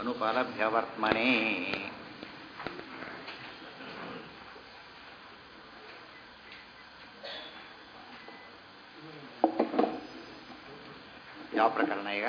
ಅನುಪಲಭ್ಯ ವರ್ತಮನೆ ಯಾವ ಪ್ರಕರಣ ಈಗ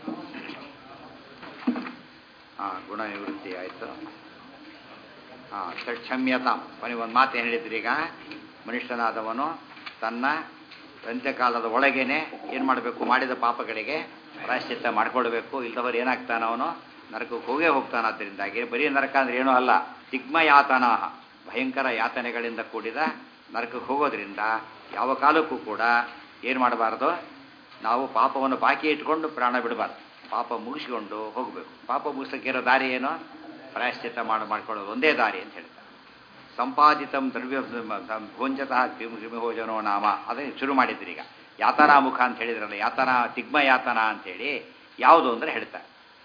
ಹಾಂ ಗುಣ ನಿವೃತ್ತಿ ಆಯಿತು ಹಾಂ ಕ್ಷಮ್ಯತ ಕೊನೆಗೆ ಒಂದು ಮಾತು ಏನು ಹೇಳಿದ್ರಿ ಈಗ ಮನುಷ್ಯನಾದವನು ತನ್ನ ಅಂತ್ಯಕಾಲದ ಒಳಗೇನೆ ಏನು ಮಾಡಬೇಕು ಮಾಡಿದ ಪಾಪಗಳಿಗೆ ಪ್ರಾಯಶ್ಚಿತ್ತ ಮಾಡ್ಕೊಳ್ಬೇಕು ಇಲ್ದವರು ಏನಾಗ್ತಾನ ಅವನು ನರಕಕ್ಕೆ ಹೋಗೇ ಹೋಗ್ತಾನಾದ್ದರಿಂದಾಗಿ ಬರೀ ನರಕ ಅಂದ್ರೆ ಏನೂ ಅಲ್ಲ ತಿಗ್ಮ ಯಾತನ ಭಯಂಕರ ಯಾತನೆಗಳಿಂದ ಕೂಡಿದ ನರಕಕ್ಕೆ ಹೋಗೋದ್ರಿಂದ ಯಾವ ಕಾಲಕ್ಕೂ ಕೂಡ ಏನು ಮಾಡಬಾರ್ದು ನಾವು ಪಾಪವನ್ನು ಬಾಕಿ ಇಟ್ಕೊಂಡು ಪ್ರಾಣ ಬಿಡಬಾರ್ದು ಪಾಪ ಮುಗಿಸ್ಕೊಂಡು ಹೋಗಬೇಕು ಪಾಪ ಮುಗಿಸೋಕ್ಕಿರೋ ದಾರಿ ಏನು ಪ್ರಾಯಶ್ಚಿತ್ತ ಮಾಡಿ ಮಾಡ್ಕೊಳ್ಳೋದು ಒಂದೇ ದಾರಿ ಅಂತ ಹೇಳ್ತಾರೆ ಸಂಪಾದಿತಂ ದ್ರವ್ಯ ಭೋಂಜತಃ ಕ್ರಿಮಿಭೋಜನೋ ನಾಮ ಅದನ್ನು ಶುರು ಮಾಡಿದ್ರಿ ಈಗ ಯಾತನಾ ಮುಖ ಅಂತ ಹೇಳಿದ್ರಲ್ಲ ಯಾತನಾ ತಿಗ್ಮ ಯಾತನ ಅಂತೇಳಿ ಯಾವುದು ಅಂದರೆ ಹೇಳ್ತಾರೆ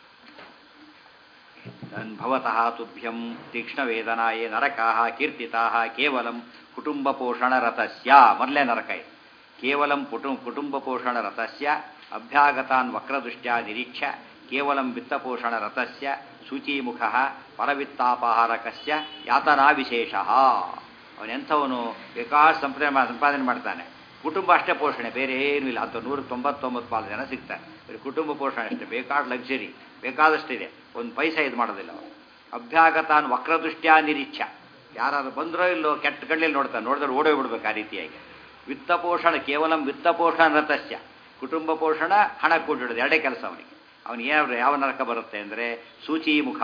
ಭವತಃ ತುಭ್ಯಂ ತೀಕ್ಷ್ಣವೇದನಾಯೇ ನರಕಾ ಕೀರ್ತಿತಾ ಕೇವಲಂ ಕುಟುಂಬ ಪೋಷಣ ರಥಸ್ಯ ಮೊದಲೇ ನರಕ ಇದೆ ಕೇವಲಂ ಕುಟುಂಬ ಕುಟುಂಬ ಪೋಷಣ ರಥಸ್ಯ ಅಭ್ಯಾಗತಾನ್ ವಕ್ರದೃಷ್ಟ್ಯ ನಿರೀಕ್ಷ ಕೇವಲಂ ವಿತ್ತಪೋಷಣ ರಥಸ್ಯ ಶುಚಿಮುಖ ಪರವಿತ್ತಾಪಹಾರಕಸ್ಯ ಯಾತನಾ ವಿಶೇಷ ಅವನೆಂಥವನು ಬೇಕಾದ ಸಂಪಾದನೆ ಸಂಪಾದನೆ ಮಾಡ್ತಾನೆ ಕುಟುಂಬ ಅಷ್ಟೇ ಪೋಷಣೆ ಬೇರೆ ಏನೂ ಇಲ್ಲ ಅಂತ ನೂರ ತೊಂಬತ್ತೊಂಬತ್ತು ಪಾಲು ಜನ ಸಿಗ್ತಾರೆ ಬರೀ ಕುಟುಂಬ ಪೋಷಣೆ ಅಷ್ಟೇ ಬೇಕಾದ ಲಕ್ಸುರಿ ಬೇಕಾದಷ್ಟಿದೆ ಒಂದು ಪೈಸಾ ಇದು ಮಾಡೋದಿಲ್ಲ ಅವನು ಅಭ್ಯಾಗತಾನ್ ವಕ್ರದೃಷ್ಟ್ಯ ನಿರೀಕ್ಷ ಯಾರಾದ್ರು ಬಂದ್ರೋ ಇಲ್ಲೋ ಕೆಟ್ಟ ಕಣ್ಣಲ್ಲಿ ನೋಡ್ತಾನೆ ನೋಡಿದ್ರೆ ಓಡೋಗಿ ಬಿಡ್ಬೇಕು ಆ ರೀತಿಯಾಗಿ ವಿತ್ತ ಪೋಷಣ ಕೇವಲ ವಿತ್ತ ಪೋಷಣ ರಥಸ್ಯ ಕುಟುಂಬ ಪೋಷಣ ಹಣ ಕೂಡಿಡೋದು ಎರಡೇ ಕೆಲಸ ಅವನಿಗೆ ಅವನಿಗೆ ಯಾವ ಯಾವ ನರಕ ಬರುತ್ತೆ ಅಂದರೆ ಸೂಚಿಮುಖ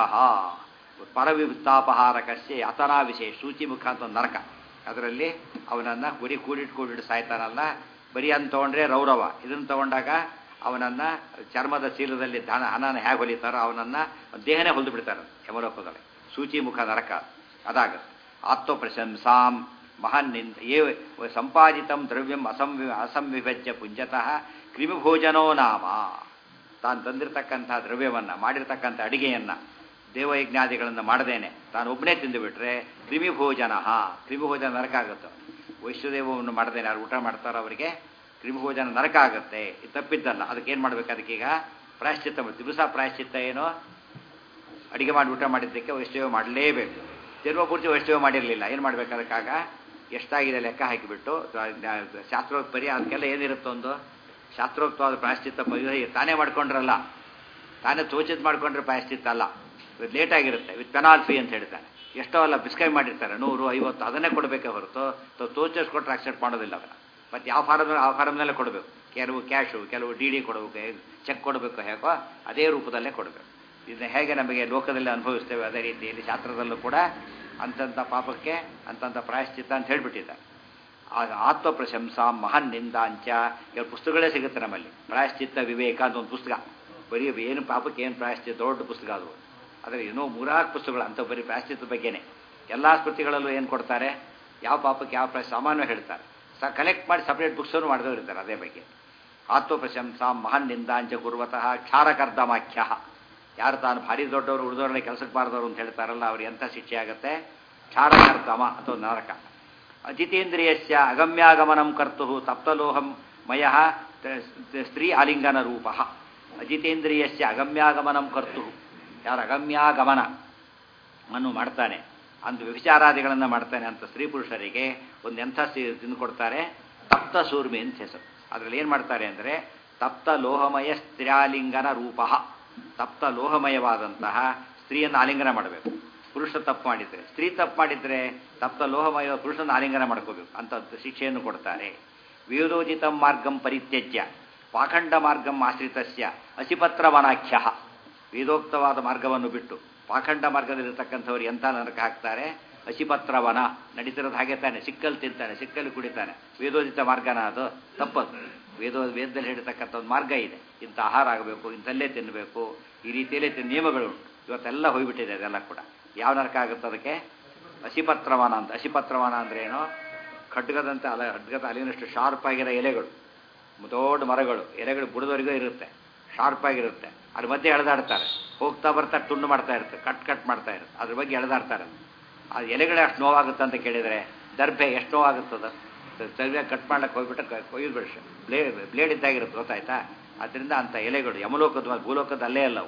ಪರವಿತ್ತಾಪಹಾರಕಸ್ಯ ಯಾತನಾ ವಿಶೇಷ ಸೂಚಿಮುಖ ಅಂತ ಒಂದು ನರಕ ಅದರಲ್ಲಿ ಅವನನ್ನು ಗುರಿ ಕೂಡಿಟ್ಟು ಕೂಡಿಟ್ಟು ಸಾಯ್ತಾನಲ್ಲ ಬರೀ ಅಂತ ತೊಗೊಂಡ್ರೆ ರೌರವ ಇದನ್ನು ತಗೊಂಡಾಗ ಅವನನ್ನು ಚರ್ಮದ ಚೀಲದಲ್ಲಿ ಧನ ಹಣನ ಹೇಗೆ ಹೊಲಿತಾರೋ ಅವನನ್ನು ದೇಹನೇ ಹೊಲಿದು ಬಿಡ್ತಾರೆ ಯಮಲೋಕದಲ್ಲಿ ಸೂಚಿಮುಖ ನರಕ ಅದಾಗುತ್ತೆ ಆತ್ಮಪ್ರಶಂಸಾಂ ಮಹನ್ನಿಂದ ಏ ಸಂಪಾದಿತಂ ದ್ರವ್ಯಂ ಅಸಂವಿ ಅಸಂವಿಭಜ್ಯ ಪುಂಜತಃ ಕ್ರಿಮಿಭೋಜನೋ ನಾಮ ತಾನು ತಂದಿರತಕ್ಕಂಥ ದ್ರವ್ಯವನ್ನು ಮಾಡಿರ್ತಕ್ಕಂಥ ಅಡಿಗೆಯನ್ನು ದೇವಯಜ್ಞಾದಿಗಳನ್ನು ಮಾಡದೇನೆ ತಾನು ಒಬ್ಬನೇ ತಿಂದುಬಿಟ್ರೆ ಕ್ರಿಮಿಭೋಜನ ಕ್ರಿಮಿಭೋಜನ ನರಕ ಆಗುತ್ತೆ ವೈಶ್ವದೇವವನ್ನು ಮಾಡದೇನೆ ಯಾರು ಊಟ ಮಾಡ್ತಾರೋ ಅವರಿಗೆ ಕ್ರಿಮಿಭೋಜನ ನರಕ ಆಗುತ್ತೆ ಇದು ತಪ್ಪಿದ್ದಲ್ಲ ಅದಕ್ಕೆ ಏನು ಮಾಡಬೇಕು ಅದಕ್ಕೀಗ ಪ್ರಾಯಶ್ಚಿತ್ತ ದಿವಸ ಪ್ರಾಯಶ್ಚಿತ್ತ ಏನು ಅಡಿಗೆ ಮಾಡಿ ಊಟ ಮಾಡಿದ್ದಕ್ಕೆ ವೈಷ್ಣವ ಮಾಡಲೇಬೇಕು ಪೂರ್ತಿ ವೈಷ್ಣವ ಮಾಡಿರಲಿಲ್ಲ ಏನು ಮಾಡಬೇಕು ಅದಕ್ಕಾಗ ಎಷ್ಟಾಗಿದೆ ಲೆಕ್ಕ ಹಾಕಿಬಿಟ್ಟು ಶಾಸ್ತ್ರೋಕ್ತ ಪರಿ ಅದಕ್ಕೆಲ್ಲ ಏನಿರುತ್ತೊಂದು ಶಾಸ್ತ್ರೋಕ್ತವಾದ ಪ್ರಾಯಶ್ಚಿತ್ತ ಪರಿಹಾರ ತಾನೇ ಮಾಡ್ಕೊಂಡ್ರಲ್ಲ ತಾನೇ ತೋಚಿತ್ ಮಾಡ್ಕೊಂಡ್ರೆ ಪ್ರಾಯಶ್ಚಿತ್ತ ಅಲ್ಲ ಇದು ಲೇಟಾಗಿರುತ್ತೆ ವಿತ್ ಪೆನಾಲ್ಫಿ ಅಂತ ಹೇಳ್ತಾನೆ ಎಷ್ಟೋ ಅಲ್ಲ ಪ್ರಿಸ್ಕ್ರೈಬ್ ಮಾಡಿರ್ತಾರೆ ನೂರು ಐವತ್ತು ಅದನ್ನೇ ಕೊಡಬೇಕೇ ಹೊರತು ತೋಚಿಸ್ಕೊಟ್ರೆ ಅಕ್ಸೆಪ್ಟ್ ಮಾಡೋದಿಲ್ಲ ಅದನ್ನು ಮತ್ತು ಯಾವ ಫಾರಮ್ ಆ ಫಾರಮ್ನಲ್ಲೇ ಕೊಡಬೇಕು ಕೆಲವು ಕ್ಯಾಶು ಕೆಲವು ಡಿ ಡಿ ಕೊಡಬೇಕು ಚೆಕ್ ಕೊಡಬೇಕು ಹೇಗೋ ಅದೇ ರೂಪದಲ್ಲೇ ಕೊಡಬೇಕು ಇದನ್ನ ಹೇಗೆ ನಮಗೆ ಲೋಕದಲ್ಲಿ ಅನುಭವಿಸ್ತೇವೆ ಅದೇ ರೀತಿಯಲ್ಲಿ ಶಾಸ್ತ್ರದಲ್ಲೂ ಕೂಡ ಅಂತಂಥ ಪಾಪಕ್ಕೆ ಅಂತಂಥ ಪ್ರಾಯಶ್ಚಿತ್ತ ಅಂತ ಹೇಳ್ಬಿಟ್ಟಿದ್ದಾರೆ ಆತ್ಮ ಪ್ರಶಂಸಾ ಮಹಾನ್ ನಿಂದಾಂಚ ಕೆಲವು ಪುಸ್ತಕಗಳೇ ಸಿಗುತ್ತೆ ನಮ್ಮಲ್ಲಿ ಪ್ರಾಯಶ್ಚಿತ್ತ ವಿವೇಕ ಅಂತ ಒಂದು ಪುಸ್ತಕ ಬರೀ ಏನು ಪಾಪಕ್ಕೆ ಏನು ಪ್ರಾಯಶ್ಚಿತ್ತ ದೊಡ್ಡ ಪುಸ್ತಕ ಅದು ಆದರೆ ಏನೋ ಮೂರಾರು ಪುಸ್ತಕಗಳು ಅಂತ ಬರೀ ಪ್ರಾಯಶ್ಚಿತ್ತ ಬಗ್ಗೆನೇ ಎಲ್ಲ ಸ್ಮೃತಿಗಳಲ್ಲೂ ಏನು ಕೊಡ್ತಾರೆ ಯಾವ ಪಾಪಕ್ಕೆ ಯಾವ ಪ್ರಾಯ ಸಾಮಾನ್ಯ ಹೇಳ್ತಾರೆ ಸ ಕಲೆಕ್ಟ್ ಮಾಡಿ ಸಪ್ರೇಟ್ ಬುಕ್ಸನ್ನು ಮಾಡಿದವರು ಇರ್ತಾರೆ ಅದೇ ಬಗ್ಗೆ ಆತ್ಮ ಪ್ರಶಂಸಾ ಮಹಾನ್ ನಿಂದಾಂಚ ಗುರುವತಃ ಕ್ಷಾರಕರ್ದಮಾಖ್ಯ ಯಾರು ತಾನು ಭಾರಿ ದೊಡ್ಡವರು ಉಳಿದವ್ರನ್ನ ಕೆಲಸಕ್ಕೆ ಬಾರದವರು ಅಂತ ಹೇಳ್ತಾರಲ್ಲ ಅವ್ರಿಗೆ ಎಂಥ ಶಿಕ್ಷೆ ಆಗುತ್ತೆ ಕ್ಷಾರಕರ್ದಮ ಅಥವಾ ನರಕ ಅಜಿತೇಂದ್ರಿಯಸ್ಯ ಅಗಮ್ಯಾಗಮನಂ ಕರ್ತು ತಪ್ತಲೋಹಂ ಮಯ ಸ್ತ್ರೀ ಆಲಿಂಗನ ರೂಪ ಅಜಿತೇಂದ್ರಿಯಸ್ಯ ಅಗಮ್ಯಾಗಮನಂ ಕರ್ತು ಯಾರು ಅಗಮ್ಯಾಗಮನ ಅನ್ನು ಮಾಡ್ತಾನೆ ಅಂದು ವ್ಯಭಿಚಾರಾದಿಗಳನ್ನು ಮಾಡ್ತಾನೆ ಅಂತ ಸ್ತ್ರೀ ಪುರುಷರಿಗೆ ಒಂದು ಎಂಥ ತಿಂದು ಕೊಡ್ತಾರೆ ತಪ್ತ ಸೂರ್ಮಿ ಅಂತ ಹೆಸರು ಅದರಲ್ಲಿ ಏನು ಮಾಡ್ತಾರೆ ಅಂದರೆ ತಪ್ತ ಲೋಹಮಯ ಸ್ತ್ರೀಲಿಂಗನ ರೂಪ ತಪ್ತ ಲೋಹಮಯವಾದಂತಹ ಸ್ತ್ರೀಯನ್ನು ಆಲಿಂಗನ ಮಾಡಬೇಕು ಪುರುಷ ತಪ್ಪು ಮಾಡಿದರೆ ಸ್ತ್ರೀ ತಪ್ಪು ಮಾಡಿದರೆ ತಪ್ತ ಲೋಹಮಯ ಪುರುಷನ ಆಲಿಂಗನ ಮಾಡ್ಕೋಬೇಕು ಅಂತ ಶಿಕ್ಷೆಯನ್ನು ಕೊಡ್ತಾರೆ ವೇದೋಜಿತ ಮಾರ್ಗಂ ಪರಿತ್ಯಜ್ಯ ಪಾಖಂಡ ಮಾರ್ಗಂ ಆಶ್ರಿತಸ್ಯ ಅಸಿಪತ್ರವನಾಖ್ಯ ವೇದೋಕ್ತವಾದ ಮಾರ್ಗವನ್ನು ಬಿಟ್ಟು ಪಾಖಂಡ ಮಾರ್ಗದಲ್ಲಿರ್ತಕ್ಕಂಥವ್ರು ಎಂಥ ನರಕ ಹಾಕ್ತಾರೆ ಹಸಿಪತ್ರವನ ನಡೀತಿರೋದು ಹಾಗೆ ತಾನೆ ಸಿಕ್ಕಲ್ಲಿ ತಿಂತಾನೆ ಸಿಕ್ಕಲ್ಲಿ ಕುಡಿತಾನೆ ವೇದೋದಿತ ಮಾರ್ಗನ ಅದು ತಪ್ಪದು ವೇದೋ ವೇದದಲ್ಲಿ ಹೇಳಿರ್ತಕ್ಕಂಥ ಒಂದು ಮಾರ್ಗ ಇದೆ ಇಂಥ ಆಹಾರ ಆಗಬೇಕು ಇಂಥಲ್ಲೇ ತಿನ್ನಬೇಕು ಈ ರೀತಿಯಲ್ಲೇ ತಿನ್ನ ನಿಯಮಗಳುಂಟು ಇವತ್ತೆಲ್ಲ ಹೋಗ್ಬಿಟ್ಟಿದೆ ಅದೆಲ್ಲ ಕೂಡ ಯಾವ ನರಕ ಆಗುತ್ತೆ ಅದಕ್ಕೆ ಹಸಿಪತ್ರವನ ಅಂತ ಹಸಿಪತ್ರವನ ಅಂದ್ರೆ ಏನು ಖಡ್ಗದಂತೆ ಅಲ ಖಡ್ಗದ ಅಲ್ಲಿನಷ್ಟು ಶಾರ್ಪ್ ಆಗಿರೋ ಎಲೆಗಳು ದೊಡ್ಡ ಮರಗಳು ಎಲೆಗಳು ಬುಡದವರೆಗೂ ಇರುತ್ತೆ ಶಾರ್ಪ್ ಆಗಿರುತ್ತೆ ಅದ್ರ ಮಧ್ಯೆ ಎಳೆದಾಡ್ತಾರೆ ಹೋಗ್ತಾ ಬರ್ತಾ ತುಂಡು ಮಾಡ್ತಾ ಇರ್ತಾರೆ ಕಟ್ ಕಟ್ ಮಾಡ್ತಾ ಇರುತ್ತೆ ಅದ್ರ ಬಗ್ಗೆ ಎಳೆದಾಡ್ತಾರೆ ಆ ಎಲೆಗಳೇ ಅಷ್ಟು ನೋವಾಗುತ್ತೆ ಅಂತ ಕೇಳಿದರೆ ದರ್ಭೆ ಎಷ್ಟು ನೋವಾಗುತ್ತದ ಸರಿಯಾಗಿ ಕಟ್ ಮಾಡ್ಲಿಕ್ಕೆ ಹೋಗ್ಬಿಟ್ಟು ಕೊಯ್ದು ಬಿಡಿಸಿ ಬ್ಲೇಡ್ ಬ್ಲೇಡ್ ಇದ್ದಾಗಿರುತ್ತೆ ಗೊತ್ತಾಯ್ತಾ ಅದರಿಂದ ಅಂಥ ಎಲೆಗಳು ಯಮಲೋಕದ ಭೂಲೋಕದ ಅಲ್ಲೇ ಅಲ್ಲ ಅವು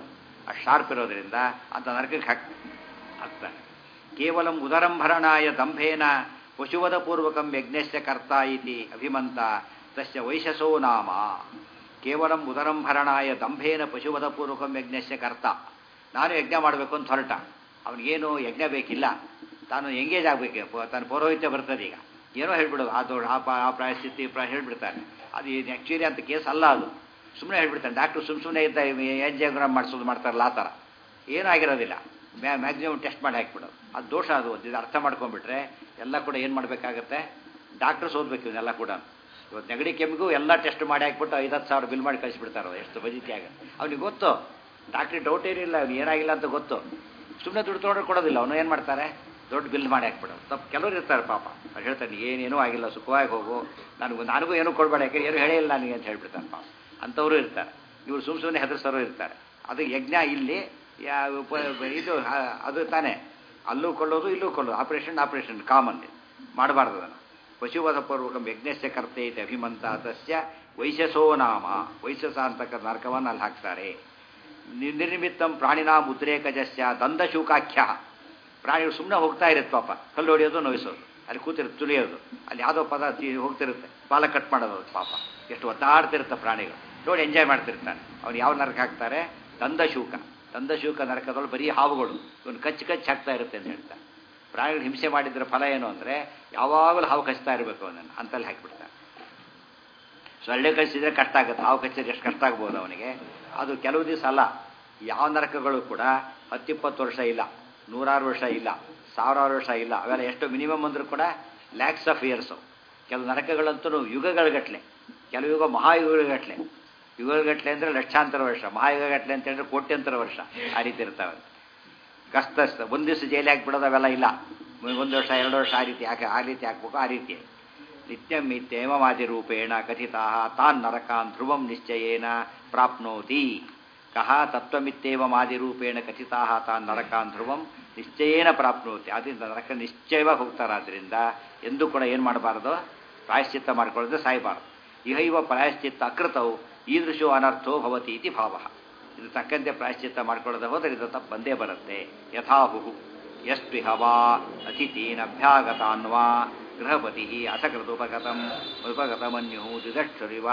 ಅಷ್ಟು ಶಾರ್ಪ್ ಇರೋದ್ರಿಂದ ಅಂತ ನರಕಕ್ಕೆ ಹಾಕ್ ಹಾಕ್ತಾನೆ ಕೇವಲ ಉದರಂಭರಣಾಯ ದಂಭೇನ ಪಶುವದ ಪೂರ್ವಕಂ ಯಜ್ಞಸ್ಯ ಕರ್ತ ಇತಿ ಅಭಿಮಂತ ತಸ್ಯ ವೈಶಸೋ ನಾಮ ಕೇವಲ ಉದರಂಭರಣಾಯ ದಂಭೇನ ಪಶುವದ ಪೂರ್ವಕಂ ಯಜ್ಞಸ್ಯ ಕರ್ತ ನಾನು ಯಜ್ಞ ಮಾಡಬೇಕು ಅಂತ ಹೊರಟ ಅವನಿಗೇನು ಯಜ್ಞ ಬೇಕಿಲ್ಲ ತಾನು ಎಂಗೇಜ್ ಆಗಬೇಕು ತನ್ನ ಪೌರೋಹಿತ್ಯ ಬರ್ತದೆ ಈಗ ಏನೋ ಹೇಳ್ಬಿಡೋದು ಆ ದೊಡ್ಡ ಆ ಪಾ- ಆ ಪ್ರಾಯಸ್ಥಿತಿ ಪ್ರಾ ಹೇಳ್ಬಿಡ್ತಾನೆ ಅದು ಆ್ಯಕ್ಚುಲಿ ಅಂತ ಕೇಸ್ ಅಲ್ಲ ಅದು ಸುಮ್ಮನೆ ಹೇಳ್ಬಿಡ್ತಾನೆ ಡಾಕ್ಟ್ರು ಸುಮ್ಮ ಸುಮ್ಮನೆ ಇದ್ದ ಎಂಜಿಯೋಗ್ರಾಮ್ ಮಾಡಿಸೋದು ಮಾಡ್ತಾರಲ್ಲ ಆ ಥರ ಏನೂ ಆಗಿರೋದಿಲ್ಲ ಮ್ಯಾ ಮ್ಯಾಕ್ಸಿಮಮ್ ಟೆಸ್ಟ್ ಮಾಡಿ ಹಾಕ್ಬಿಡೋದು ಅದು ದೋಷ ಅದು ಇದು ಅರ್ಥ ಮಾಡ್ಕೊಂಡ್ಬಿಟ್ರೆ ಎಲ್ಲ ಕೂಡ ಏನು ಮಾಡಬೇಕಾಗತ್ತೆ ಡಾಕ್ಟರ್ಸ್ ಓದಬೇಕು ಇವನ್ನೆಲ್ಲ ಕೂಡ ಇವತ್ತು ನೆಗಡಿ ಕೆಮ್ಮಿಗೂ ಎಲ್ಲ ಟೆಸ್ಟ್ ಮಾಡಿ ಹಾಕ್ಬಿಟ್ಟು ಐದತ್ತು ಸಾವಿರ ಬಿಲ್ ಮಾಡಿ ಕಳಿಸ್ಬಿಡ್ತಾರೆ ಎಷ್ಟು ಬಜಿತಿ ಆಗ ಅವ್ನಿಗೆ ಗೊತ್ತು ಡಾಕ್ಟ್ರಿಗೆ ಡೌಟ್ ಏನಿಲ್ಲ ಅವ್ನು ಏನಾಗಿಲ್ಲ ಅಂತ ಗೊತ್ತು ಸುಮ್ಮನೆ ದುಡ್ಡು ತೊಗೊಂಡ್ರೆ ಕೊಡೋದಿಲ್ಲ ಅವನು ಏನು ಮಾಡ್ತಾರೆ ದೊಡ್ಡ ಬಿಲ್ ಮಾಡಿ ಹಾಕ್ಬಿಡೋದು ತಪ್ಪು ಕೆಲವರು ಇರ್ತಾರೆ ಪಾಪ ಅವ್ರು ಹೇಳ್ತಾನೆ ಏನೇನೂ ಆಗಿಲ್ಲ ಸುಖವಾಗಿ ಹೋಗು ನನಗೂ ನನಗೂ ಏನೂ ಕೊಡಬೇಡ ಯಾಕೆ ಏನು ಹೇಳೇ ಇಲ್ಲ ನನಗೆ ಅಂತ ಹೇಳ್ಬಿಡ್ತಾನೆ ಪಾಪ ಅಂಥವರು ಇರ್ತಾರೆ ಇವರು ಸುಮ್ಮ ಸುಮ್ಮನೆ ಹೆದರ್ಸೋರು ಇರ್ತಾರೆ ಅದು ಯಜ್ಞ ಇಲ್ಲಿ ಯಾ- ಉಪ- ಇದು ಆ, ಅದು ತಾನೇ ಅಲ್ಲೂ ಕೊಳ್ಳೋದು ಇಲ್ಲೂ ಕೊಳ್ಳೋದು ಆಪರೇಷನ್ ಆಪರೇಷನ್ ಕಾಮನ್ ಮಾಡಬಾರ್ದು ಅದನ್ನು ಪಶುವಧ ಪೂರ್ವಕಂ ಯಜ್ಞಸ್ಯ ಕರ್ತೆ ಇತಿ ಅಭಿಮಂತ ತಸ್ಯ ವೈಶಸೋ ನಾಮ ವೈಶಸ ಅಂತಕ್ಕಂಥ ನರಕವನ್ನು ಅಲ್ಲಿ ಹಾಕ್ತಾರೆ ನಿ- ನಿರ್ನಿಮಿತ್ತಂ ಪ್ರಾಣಿನಾಂ ಉದ್ರೇಕಜಸ್ಯ ದಂದಶೂಕಾಖ್ಯ ಪ್ರಾಣಿಗಳು ಸುಮ್ಮನೆ ಹೋಗ್ತಾ ಇರುತ್ತೆ ಪಾಪ ಕಲ್ಲು ಹೊಡೆಯೋದು ನೋಯಿಸೋದು ಅಲ್ಲಿ ಕೂತಿರುತ್ತೆ ತುಳಿಯೋದು ಅಲ್ಲಿ ಯಾವುದೋ ಪದ ತಿ- ಹೋಗ್ತಿರುತ್ತೆ ಬಾಲ ಕಟ್ ಮಾಡೋದು ಅದು ಪಾಪ ಎಷ್ಟು ಒದ್ದಾಡ್ತಿರುತ್ತೆ ಪ್ರಾಣಿಗಳು ನೋಡಿ ಎಂಜಾಯ್ ಮಾಡ್ತಿರ್ತಾನೆ ಅವ್ನು ಯಾವ ನರಕ ಹಾಕ್ತಾರೆ ದಂದಶೂಕ ದಂದಶೂಕ ನರಕದೊಳಗೆ ಬರೀ ಹಾವುಗಳು ಇವನು ಕಚ್ಚಿ ಕಚ್ಚಿ ಹಾಕ್ತಾ ಇರುತ್ತೆ ಅಂತ ಹೇಳ್ತಾರೆ ಪ್ರಾಣಿಗಳು ಹಿಂಸೆ ಮಾಡಿದ್ರ ಫಲ ಏನು ಅಂದರೆ ಯಾವಾಗಲೂ ಹಾವು ಕಚ್ತಾ ಇರಬೇಕು ಅವನನ್ನು ಅಂತಲ್ಲಿ ಹಾಕಿಬಿಡ್ತಾರೆ ಸೊಳ್ಳೆ ಕಚ್ಚಿದ್ರೆ ಕಷ್ಟ ಆಗುತ್ತೆ ಹಾವು ಕಚ್ಚಿದ್ರೆ ಎಷ್ಟು ಕಷ್ಟ ಆಗ್ಬೋದು ಅವನಿಗೆ ಅದು ಕೆಲವು ದಿವಸ ಅಲ್ಲ ಯಾವ ನರಕಗಳು ಕೂಡ ಹತ್ತಿಪ್ಪತ್ತು ವರ್ಷ ಇಲ್ಲ ನೂರಾರು ವರ್ಷ ಇಲ್ಲ ಸಾವಿರಾರು ವರ್ಷ ಇಲ್ಲ ಅವೆಲ್ಲ ಎಷ್ಟು ಮಿನಿಮಮ್ ಅಂದರೂ ಕೂಡ ಲ್ಯಾಕ್ಸ್ ಆಫ್ ಇಯರ್ಸು ಕೆಲವು ನರಕಗಳಂತೂ ಯುಗಗಳಗಟ್ಲೆ ಕೆಲವು ಯುಗ ಮಹಾಯುಗಗಟ್ಲೆ ಯುಗಗಟ್ಲೆ ಅಂದರೆ ಲಕ್ಷಾಂತರ ವರ್ಷ ಮಹಾಯುಗಗಟ್ಲೆ ಅಂತ ಹೇಳಿದ್ರೆ ಕೋಟ್ಯಂತರ ವರ್ಷ ಆ ರೀತಿ ಇರ್ತಾವೆ ಕಸ್ತಸ್ತ ಒಂದು ದಿವಸ ಜೈಲಿ ಹಾಕ್ಬಿಡೋದು ಅವೆಲ್ಲ ಇಲ್ಲ ಒಂದು ವರ್ಷ ಎರಡು ವರ್ಷ ಆ ರೀತಿ ಹಾಕಿ ಆ ರೀತಿ ಹಾಕ್ಬೇಕು ಆ ರೀತಿ ನಿತ್ಯಂ ಇತ್ಯೇಮವಾದಿ ರೂಪೇಣ ಕಥಿತಾ ತಾನ್ ನರಕಾನ್ ಧ್ರುವಂ ನಿಶ್ಚಯೇನ ಪ್ರಾಪ್ನೋತಿ ಕಹ ತತ್ವಮಿತ್ಯೇವಮಾದಿ ರೂಪೇಣ ಕಥಿತಾ ತಾನ್ ನರಕಾನ್ ಧ್ರುವಂ ನಿಶ್ಚಯೇನ ಪ್ರಾಪ್ನೋತಿ ಆದ್ದರಿಂದ ನರಕ ನಿಶ್ಚಯವಾಗಿ ಹೋಗ್ತಾರೆ ಆದ್ದರಿಂದ ಎಂದೂ ಕೂಡ ಏನು ಮಾಡಬಾರ್ದು ಪ್ರಾಯಶ್ಚಿತ್ತ ಮಾಡ್ಕೊಳ್ಳೋದು ಸಾಯಬಾರ್ದು ಇಹೈವ ಪ್ರಾಯಶ್ಚಿತ್ತ ಅಕೃತವು ಈದೃಶೋ ಅನರ್ಥೋ ಭವತಿ ಇತಿ ಭಾವ ಇದು ತಕ್ಕಂತೆ ಪ್ರಾಯಶ್ಚಿತ್ತ ಮಾಡ್ಕೊಳ್ಳೋದು ಹೋದರೆ ಇದು ತಪ್ಪು ಬಂದೇ ಬರುತ್ತೆ ಯಥಾಹುಹು ಎಷ್ಟು ಹವಾ ಅತಿಥೀನಭ್ಯಾಗತಾನ್ವಾ ಗೃಹಪತಿ ಅಸಕೃತುಪಗತಂ ಉಪಗತಮನ್ಯು ದ್ವಿದಕ್ಷರಿವ